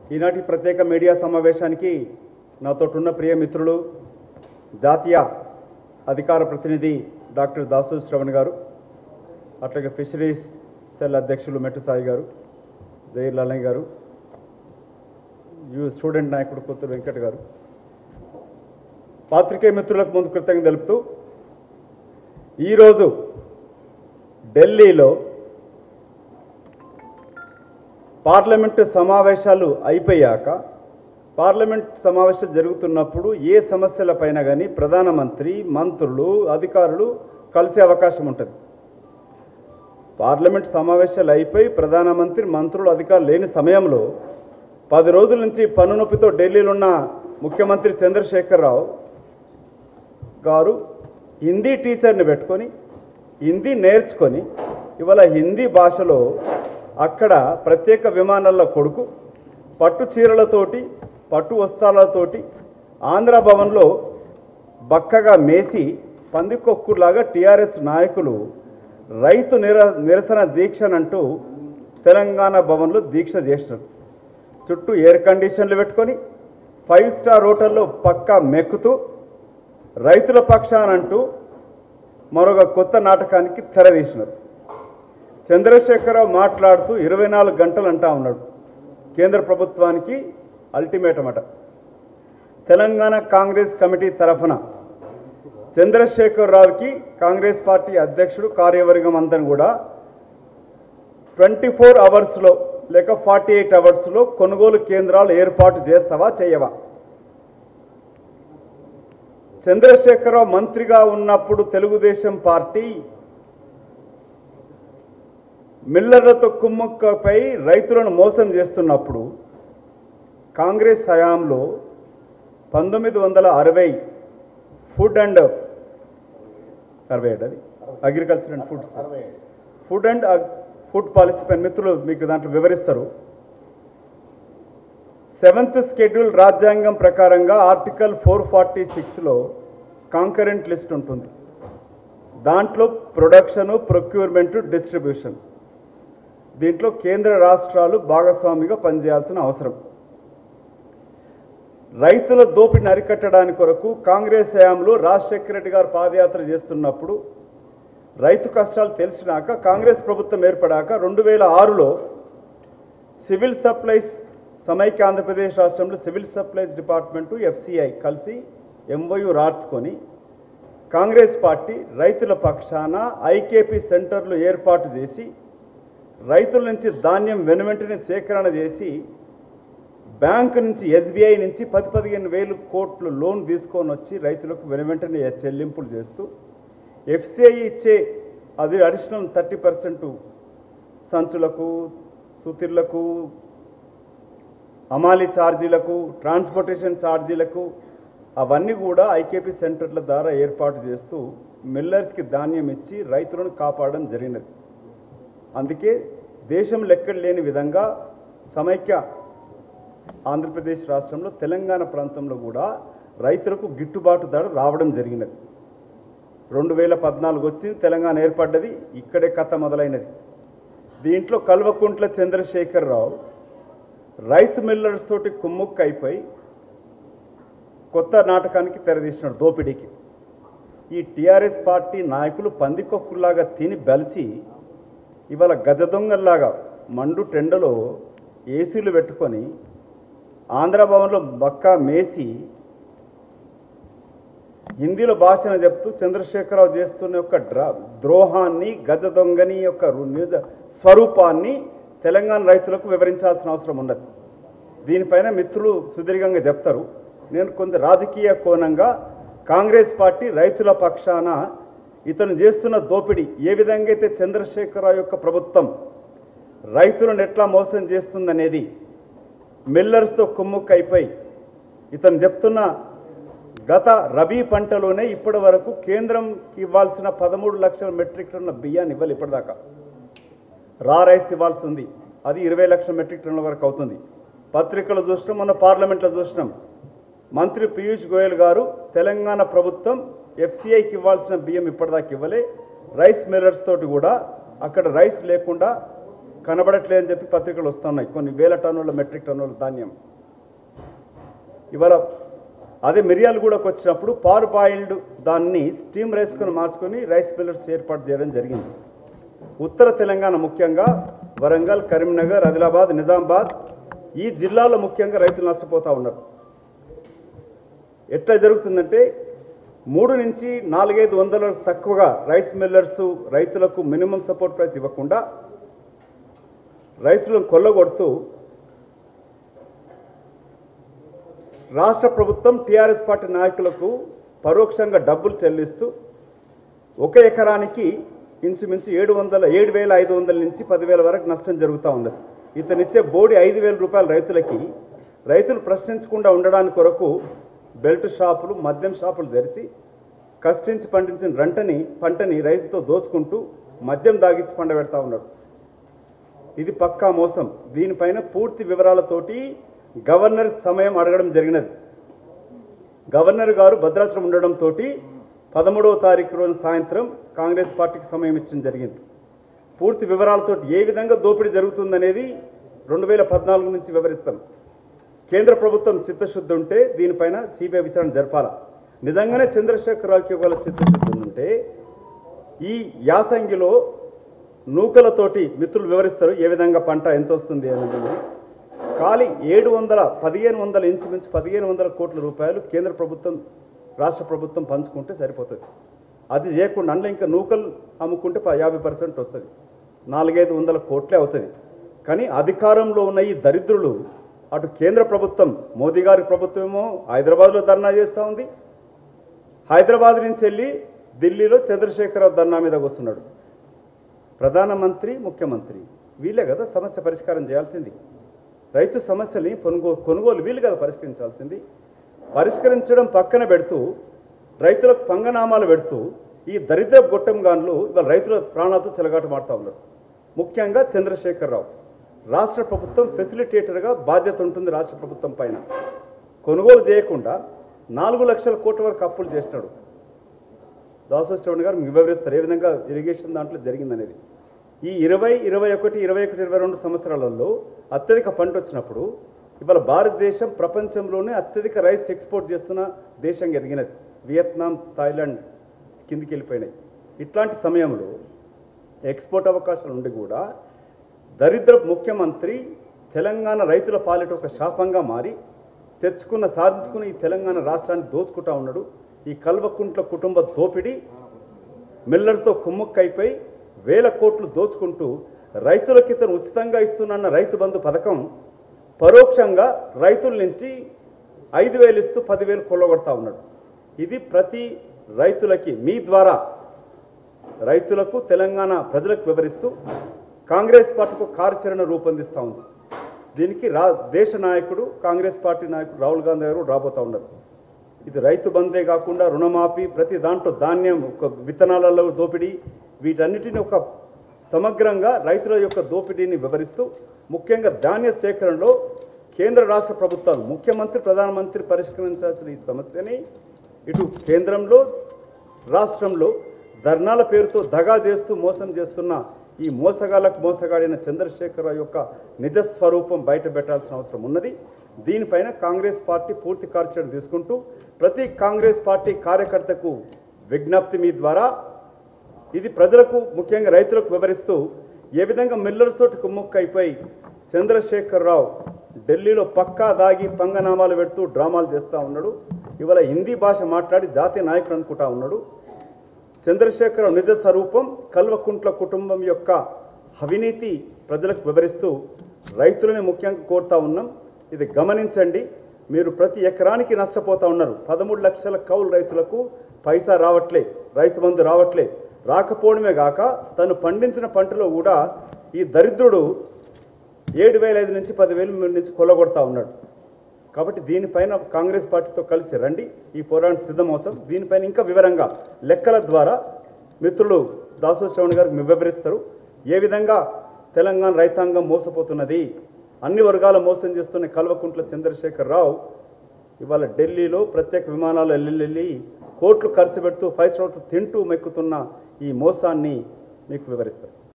ఈనాటి ప్రత్యేక మీడియా సమావేశానికి నాతో ఉన్న ప్రియ మిత్రులు జాతీయ అధికార ప్రతినిధి డాక్టర్ దాసు శ్రవణ్ గారు అట్లాగే ఫిషరీస్ సెల్ అధ్యక్షులు మెట్టు సాయి గారు జైర్ లాలయ్య గారు యు స్టూడెంట్ నాయకుడు కొత్తూరు వెంకట్ గారు పాత్రికేయ మిత్రులకు ముందు కృతజ్ఞత తెలుపుతూ ఈరోజు ఢిల్లీలో పార్లమెంటు సమావేశాలు అయిపోయాక పార్లమెంట్ సమావేశాలు జరుగుతున్నప్పుడు ఏ సమస్యలపైన కానీ ప్రధానమంత్రి మంత్రులు అధికారులు కలిసే అవకాశం ఉంటుంది పార్లమెంట్ సమావేశాలు అయిపోయి ప్రధానమంత్రి మంత్రులు అధికారులు లేని సమయంలో పది రోజుల నుంచి పన్నునొప్పితో ఢిల్లీలో ఉన్న ముఖ్యమంత్రి చంద్రశేఖరరావు గారు హిందీ టీచర్ని పెట్టుకొని హిందీ నేర్చుకొని ఇవాళ హిందీ భాషలో అక్కడ ప్రత్యేక విమానాల్లో కొడుకు పట్టు చీరలతోటి పట్టు వస్త్రాలతోటి ఆంధ్ర భవన్లో బక్కగా మేసి పందికొక్కులాగా టీఆర్ఎస్ నాయకులు రైతు నిర నిరసన దీక్షనంటూ తెలంగాణ భవన్లో దీక్ష చేసినారు చుట్టూ ఎయిర్ కండిషన్లు పెట్టుకొని ఫైవ్ స్టార్ హోటల్లో పక్కా మెక్కుతూ రైతుల పక్షానంటూ మరొక కొత్త నాటకానికి తెరదీసినారు చంద్రశేఖరరావు మాట్లాడుతూ ఇరవై నాలుగు గంటలు అంటా ఉన్నాడు కేంద్ర ప్రభుత్వానికి అల్టిమేటం అట తెలంగాణ కాంగ్రెస్ కమిటీ తరఫున చంద్రశేఖరరావుకి కాంగ్రెస్ పార్టీ అధ్యక్షుడు కార్యవర్గం అంతా కూడా ట్వంటీ ఫోర్ అవర్స్లో లేక ఫార్టీ ఎయిట్ అవర్స్లో కొనుగోలు కేంద్రాలు ఏర్పాటు చేస్తావా చేయవా చంద్రశేఖరరావు మంత్రిగా ఉన్నప్పుడు తెలుగుదేశం పార్టీ మిల్లర్లతో కుమ్మక్కపై రైతులను మోసం చేస్తున్నప్పుడు కాంగ్రెస్ హయాంలో పంతొమ్మిది వందల అరవై ఫుడ్ అండ్ అరవై ఏడు అది agriculture and food food and food policy పైన మిత్రులు మీకు దాంట్లో వివరిస్తారు సెవెంత్ షెడ్యూల్ రాజ్యాంగం ప్రకారంగా ఆర్టికల్ ఫోర్ ఫార్టీ సిక్స్లో కాంకరెంట్ లిస్ట్ ఉంటుంది దాంట్లో ప్రొడక్షను ప్రొక్యూర్మెంట్ డిస్ట్రిబ్యూషన్ దీంట్లో కేంద్ర రాష్ట్రాలు భాగస్వామిగా పనిచేయాల్సిన అవసరం రైతుల దోపిడిని అరికట్టడానికి కొరకు కాంగ్రెస్ హయాంలో రాజశేఖర రెడ్డి గారు పాదయాత్ర చేస్తున్నప్పుడు రైతు కష్టాలు తెలిసినాక కాంగ్రెస్ ప్రభుత్వం ఏర్పడాక రెండు వేల ఆరులో సివిల్ సప్లైస్ సమైక్య ఆంధ్రప్రదేశ్ రాష్ట్రంలో సివిల్ సప్లైస్ డిపార్ట్మెంటు ఎఫ్సిఐ కలిసి ఎంఓయు రార్చుకొని కాంగ్రెస్ పార్టీ రైతుల పక్షాన ఐకేపీ సెంటర్లు ఏర్పాటు చేసి రైతుల నుంచి ధాన్యం వెనువెంటనే సేకరణ చేసి బ్యాంకు నుంచి ఎస్బీఐ నుంచి పది పదిహేను వేలు కోట్లు లోన్ తీసుకొని వచ్చి రైతులకు వెనువెంటనే చెల్లింపులు చేస్తూ ఎఫ్సిఐ ఇచ్చే అది అడిషనల్ థర్టీ పర్సెంట్ సంచులకు సుతిర్లకు అమాలి ఛార్జీలకు ట్రాన్స్పోర్టేషన్ ఛార్జీలకు అవన్నీ కూడా ఐకేపీ సెంటర్ల ద్వారా ఏర్పాటు చేస్తూ మిల్లర్స్కి ధాన్యం ఇచ్చి రైతులను కాపాడడం జరిగినది అందుకే దేశం లెక్కలు లేని విధంగా సమైక్య ఆంధ్రప్రదేశ్ రాష్ట్రంలో తెలంగాణ ప్రాంతంలో కూడా రైతులకు గిట్టుబాటు ధర రావడం జరిగినది రెండు వేల పద్నాలుగు వచ్చింది తెలంగాణ ఏర్పడ్డది ఇక్కడే కథ మొదలైనది దీంట్లో కల్వకుంట్ల చంద్రశేఖరరావు రైస్ మిల్లర్స్ తోటి కుమ్ముక్కు అయిపోయి కొత్త నాటకానికి తెరదీసినాడు దోపిడీకి ఈ టీఆర్ఎస్ పార్టీ నాయకులు పందికొక్కుల్లాగా తిని బలిచి ఇవాళ గజ దొంగల్లాగా మండు టెండలో ఏసీలు పెట్టుకొని ఆంధ్ర భవన్లో బక్కా మేసి హిందీలో భాషన చెప్తూ చంద్రశేఖరరావు చేస్తున్న యొక్క డ్రా ద్రోహాన్ని గజ దొంగని యొక్క రు- నిజ స్వరూపాన్ని తెలంగాణ రైతులకు వివరించాల్సిన అవసరం ఉన్నది దీనిపైన మిత్రులు సుదీర్ఘంగా చెప్తారు నేను కొంత రాజకీయ కోణంగా కాంగ్రెస్ పార్టీ రైతుల పక్షాన ఇతను చేస్తున్న దోపిడీ ఏ విధంగా అయితే చంద్రశేఖరరావు యొక్క ప్రభుత్వం రైతులను ఎట్లా మోసం చేస్తుందనేది మిల్లర్స్తో కుమ్ముక్కు అయిపోయి ఇతను చెప్తున్న గత రబీ పంటలోనే ఇప్పటి వరకు కేంద్రంకి ఇవ్వాల్సిన పదమూడు లక్షల మెట్రిక్ టన్నుల బియ్యాన్ని ఇవ్వాలి ఇప్పటిదాకా రా రైస్ ఇవ్వాల్సి ఉంది అది ఇరవై లక్షల మెట్రిక్ టన్నుల వరకు అవుతుంది పత్రికలు చూసినాం మొన్న పార్లమెంట్లో చూసినాం మంత్రి పీయూష్ గోయల్ గారు తెలంగాణ ప్రభుత్వం ఎఫ్సిఐకి ఇవ్వాల్సిన బియ్యం ఇప్పటిదాకా ఇవ్వలే రైస్ మిల్లర్స్ తోటి కూడా అక్కడ రైస్ లేకుండా కనబడట్లేదని చెప్పి పత్రికలు వస్తున్నాయి కొన్ని వేల టన్నుల మెట్రిక్ టన్నుల ధాన్యం ఇవాళ అదే మిరియాలు కూడా వచ్చినప్పుడు పార్ బాయిల్డ్ దాన్ని స్టీమ్ రైస్కొని మార్చుకొని రైస్ మిల్లర్స్ ఏర్పాటు చేయడం జరిగింది ఉత్తర తెలంగాణ ముఖ్యంగా వరంగల్ కరీంనగర్ ఆదిలాబాద్ నిజామాబాద్ ఈ జిల్లాలో ముఖ్యంగా రైతులు నష్టపోతూ ఉన్నారు ఎట్లా జరుగుతుందంటే మూడు నుంచి నాలుగైదు వందల తక్కువగా రైస్ మిల్లర్స్ రైతులకు మినిమం సపోర్ట్ ప్రైస్ ఇవ్వకుండా రైతులను కొల్లగొడుతూ రాష్ట్ర ప్రభుత్వం టీఆర్ఎస్ పార్టీ నాయకులకు పరోక్షంగా డబ్బులు చెల్లిస్తూ ఒక ఎకరానికి ఇంచుమించు ఏడు వందల ఏడు వేల ఐదు వందల నుంచి పదివేల వరకు నష్టం జరుగుతూ ఉన్నది ఇతనిచ్చే బోడి ఐదు వేల రూపాయల రైతులకి రైతులు ప్రశ్నించకుండా ఉండడానికి కొరకు బెల్ట్ షాపులు మద్యం షాపులు తెరిచి కష్టించి పండించిన రంటని పంటని రైతుతో దోచుకుంటూ మద్యం దాగించి పండబెడతా ఉన్నాడు ఇది పక్కా మోసం దీనిపైన పూర్తి వివరాలతోటి గవర్నర్ సమయం అడగడం జరిగినది గవర్నర్ గారు భద్రాచలం ఉండడంతో పదమూడవ తారీఖు రోజు సాయంత్రం కాంగ్రెస్ పార్టీకి సమయం ఇచ్చడం జరిగింది పూర్తి వివరాలతో ఏ విధంగా దోపిడీ జరుగుతుందనేది రెండు వేల పద్నాలుగు నుంచి వివరిస్తాం కేంద్ర ప్రభుత్వం చిత్తశుద్ధి ఉంటే దీనిపైన సిబిఐ విచారణ జరపాల నిజంగానే చంద్రశేఖరరావుకి ఒకవేళ చిత్తశుద్ధి ఉంటే ఈ యాసంగిలో నూకలతోటి మిత్రులు వివరిస్తారు ఏ విధంగా పంట ఎంత వస్తుంది అనేది ఖాళీ ఏడు వందల పదిహేను వందల ఇంచుమించు పదిహేను వందల కోట్ల రూపాయలు కేంద్ర ప్రభుత్వం రాష్ట్ర ప్రభుత్వం పంచుకుంటే సరిపోతుంది అది చేయకుండా అందులో ఇంకా నూకలు అమ్ముకుంటే ప- యాభై పర్సెంట్ వస్తుంది నాలుగైదు వందల కోట్లే అవుతుంది కానీ అధికారంలో ఉన్న ఈ దరిద్రులు అటు కేంద్ర ప్రభుత్వం మోదీ గారి ప్రభుత్వం ఏమో హైదరాబాద్లో ధర్నా చేస్తూ ఉంది హైదరాబాద్ నుంచి వెళ్ళి ఢిల్లీలో చంద్రశేఖరరావు ధర్నా మీద వస్తున్నాడు ప్రధానమంత్రి ముఖ్యమంత్రి వీళ్ళే కదా సమస్య పరిష్కారం చేయాల్సింది రైతు సమస్యల్ని కొనుగో కొనుగోలు వీళ్ళు కదా పరిష్కరించాల్సింది పరిష్కరించడం పక్కన పెడుతూ రైతులకు పంగనామాలు పెడుతూ ఈ దరిద్ర గొట్టంగాన్లు ఇవాళ రైతుల ప్రాణాలతో చెలగాట మాడుతూ ఉన్నారు ముఖ్యంగా చంద్రశేఖరరావు రాష్ట్ర ప్రభుత్వం ఫెసిలిటేటర్గా బాధ్యత ఉంటుంది రాష్ట్ర ప్రభుత్వం పైన కొనుగోలు చేయకుండా నాలుగు లక్షల కోట్ల వరకు అప్పులు చేసినాడు దాసో శ్రవణ్ గారు మీకు వివరిస్తారు ఏ విధంగా ఇరిగేషన్ దాంట్లో జరిగిందనేది ఈ ఇరవై ఇరవై ఒకటి ఇరవై ఒకటి ఇరవై రెండు సంవత్సరాలలో అత్యధిక పంట వచ్చినప్పుడు ఇవాళ భారతదేశం ప్రపంచంలోనే అత్యధిక రైస్ ఎక్స్పోర్ట్ చేస్తున్న దేశంగా ఎదిగినది వియత్నాం థాయిలాండ్ కిందికి వెళ్ళిపోయినాయి ఇట్లాంటి సమయంలో ఎక్స్పోర్ట్ అవకాశాలు ఉండి కూడా దరిద్ర ముఖ్యమంత్రి తెలంగాణ రైతుల పాలిట ఒక శాపంగా మారి తెచ్చుకున్న సాధించుకున్న ఈ తెలంగాణ రాష్ట్రాన్ని దోచుకుంటా ఉన్నాడు ఈ కల్వకుంట్ల కుటుంబ దోపిడీ మిల్లర్తో కుమ్ముక్కైపోయి వేల కోట్లు దోచుకుంటూ రైతులకి ఇతను ఉచితంగా ఇస్తున్న రైతు బంధు పథకం పరోక్షంగా రైతుల నుంచి ఐదు వేలు ఇస్తూ పదివేలు కొల్లగొడతా ఉన్నాడు ఇది ప్రతి రైతులకి మీ ద్వారా రైతులకు తెలంగాణ ప్రజలకు వివరిస్తూ కాంగ్రెస్ పార్టీకు కార్యాచరణ రూపొందిస్తూ ఉంది దీనికి రా దేశ నాయకుడు కాంగ్రెస్ పార్టీ నాయకుడు రాహుల్ గాంధీ గారు రాబోతూ ఉన్నారు ఇది రైతు బందే కాకుండా రుణమాఫీ ప్రతి దాంట్లో ధాన్యం ఒక విత్తనాలలో దోపిడీ వీటన్నిటిని ఒక సమగ్రంగా రైతుల యొక్క దోపిడీని వివరిస్తూ ముఖ్యంగా ధాన్య సేకరణలో కేంద్ర రాష్ట్ర ప్రభుత్వాలు ముఖ్యమంత్రి ప్రధానమంత్రి పరిష్కరించాల్సిన ఈ సమస్యని ఇటు కేంద్రంలో రాష్ట్రంలో ధర్నాల పేరుతో దగా చేస్తూ మోసం చేస్తున్న ఈ మోసగాళ్ళకు మోసగాడిన చంద్రశేఖరరావు యొక్క నిజ స్వరూపం బయట పెట్టాల్సిన అవసరం ఉన్నది దీనిపైన కాంగ్రెస్ పార్టీ పూర్తి కార్యాచరణ తీసుకుంటూ ప్రతి కాంగ్రెస్ పార్టీ కార్యకర్తకు విజ్ఞప్తి మీ ద్వారా ఇది ప్రజలకు ముఖ్యంగా రైతులకు వివరిస్తూ ఏ విధంగా మిల్లర్స్ తోటి కుమ్ముక్కు అయిపోయి చంద్రశేఖరరావు ఢిల్లీలో పక్కా దాగి పంగనామాలు పెడుతూ డ్రామాలు చేస్తూ ఉన్నాడు ఇవాళ హిందీ భాష మాట్లాడి జాతీయ నాయకుడు అనుకుంటా ఉన్నాడు చంద్రశేఖరరావు నిజ స్వరూపం కల్వకుంట్ల కుటుంబం యొక్క అవినీతి ప్రజలకు వివరిస్తూ రైతులని ముఖ్యంగా కోరుతా ఉన్నాం ఇది గమనించండి మీరు ప్రతి ఎకరానికి నష్టపోతా ఉన్నారు పదమూడు లక్షల కౌలు రైతులకు పైసా రావట్లే రైతు బంధు రావట్లే రాకపోవడమే గాక తను పండించిన పంటలో కూడా ఈ దరిద్రుడు ఏడు వేల ఐదు నుంచి పదివేల నుంచి కొల్లగొడతా ఉన్నాడు కాబట్టి దీనిపైన కాంగ్రెస్ పార్టీతో కలిసి రండి ఈ పోరాటం సిద్ధమవుతాం దీనిపైన ఇంకా వివరంగా లెక్కల ద్వారా మిత్రులు దాసు శ్రవణ్ గారికి వివరిస్తారు ఏ విధంగా తెలంగాణ రైతాంగం మోసపోతున్నది అన్ని వర్గాల మోసం చేస్తున్న కల్వకుంట్ల చంద్రశేఖర్ రావు ఇవాళ ఢిల్లీలో ప్రత్యేక విమానాలు వెళ్ళి కోట్లు ఖర్చు పెడుతూ ఫైవ్ స్టార్ తింటూ మెక్కుతున్న ఈ మోసాన్ని మీకు వివరిస్తారు